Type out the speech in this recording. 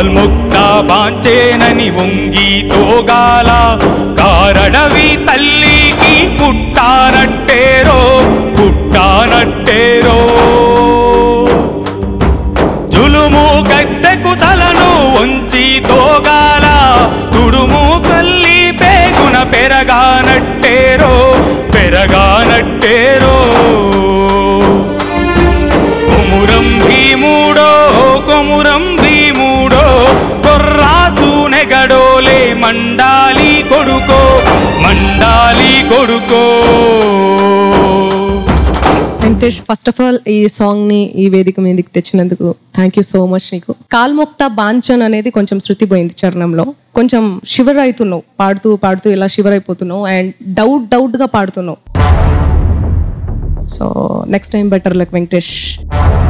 కాల్ముక్త బాంచేనని వంగి తోగాల కారడవి తల్లికి పుట్టానట్టేరో పుట్టానట్టేరో జులుము గడ్డకు తలను వంచి తోగాల తుడుము కల్లి పేగున పెరగానట్టేరో పెరగానట్టేరో కొమురం భీముడో కొమురం భీముడో కొర్రాసు నెగడోలే మండాలి కొడుకో మండాలి కొడుకో వెంకటేష్ ఫస్ట్ ఆఫ్ ఆల్ ఈ సాంగ్ ని ఈ వేదిక మీదకి తెచ్చినందుకు థ్యాంక్ యూ సో మచ్ నీకు కాల్మొక్త బాంచన్ అనేది కొంచెం శృతి పోయింది చరణంలో కొంచెం షివర్ అవుతున్నావు పాడుతూ పాడుతూ ఇలా షివర్ అయిపోతున్నావు అండ్ డౌట్ డౌట్ గా పాడుతున్నావు so next time better luck Venkatesh